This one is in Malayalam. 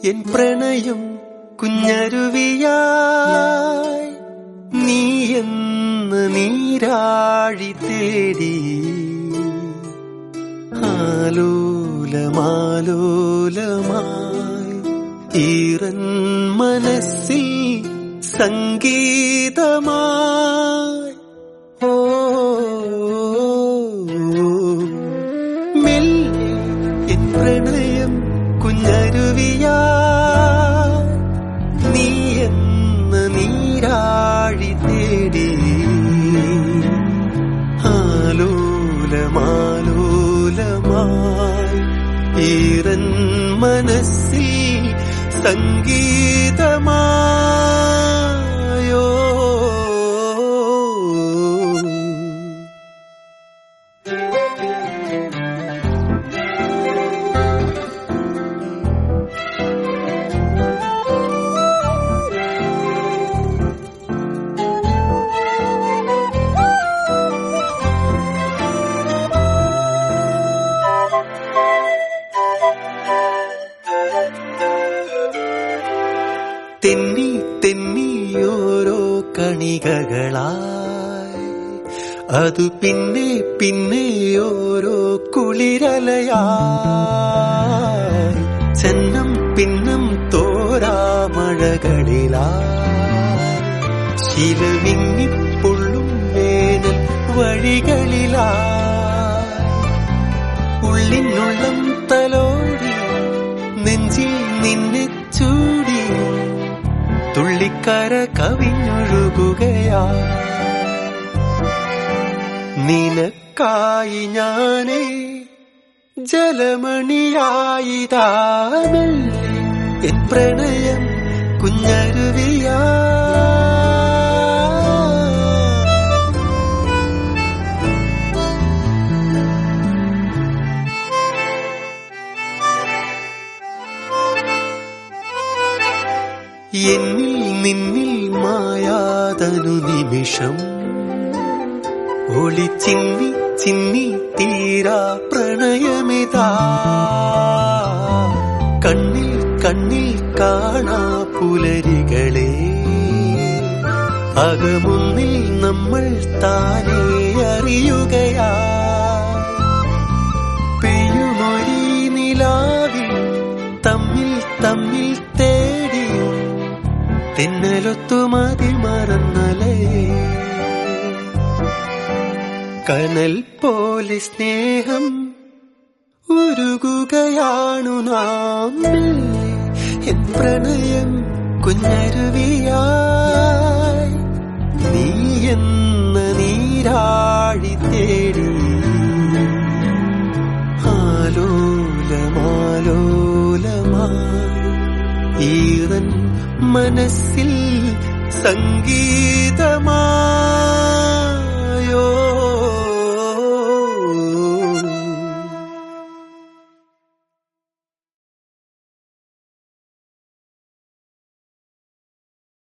എൻ പ്രണയം കുഞ്ഞരുവിയായി നീ എന്ന് നീരാഴി തേടി ആലോലമാലോലമായി ഈറൻ മനസ്സിൽ സംഗീതമായി ഓ മെല്ലെ എൻ പ്രണയം കുഞ്ഞരുവിയാ നീ എന്ന് നീരാഴി തേടി ആലോലമാലോലമായി ഈറൻ മനസ്സിൽ സംഗീതമായോ തെന്നി തെന്നി ഓരോ കണികകളായി അതു പിന്നെ പിന്നെ ഓരോ കുളിരലയായി ചെന്നം പിന്നം തോരാമഴകളിലായി ശിലവിങ്ങിപ്പൊള്ളും വേനൽ വഴികളിലായി ഉള്ളിനുള്ളം തലോടി നെഞ്ചിൽ നിന്നെ ചൂടി തുള്ളിക്കര കവിഞ്ഞൊഴുകുകയാ നിനക്കായി ഞാനേ ജലമണിയായിതാമല്ലേ എൻ പ്രണയം കുഞ്ഞരുവിയാ എന്നിൽ നിന്നിൽ മായാതനു നിമിഷം ഒളി ചിന്നി ചിന്നി തീരാ പ്രണയമിതാ കണ്ണിൽ കണ്ണിൽ കാണാ പുലരികളെ അകമുന്നിൽ നമ്മൾ താനേ അറിയുകയാ പെയ്യുമൊരീ നിലാവിൽ തമ്മിൽ തമ്മിൽ തേടി തെന്നലൊത്തുമതി മറന്നലേ കനൽ പോലെ സ്നേഹം ഉരുകുകയാണു നാം മെല്ലെ. എൻ പ്രണയം കുഞ്ഞരുവിയായി നീ എന്ന നീരാഴി തേടി ആലോലമാലോലമായി ഈറൻ മനസ്സിൽ സംഗീതമായി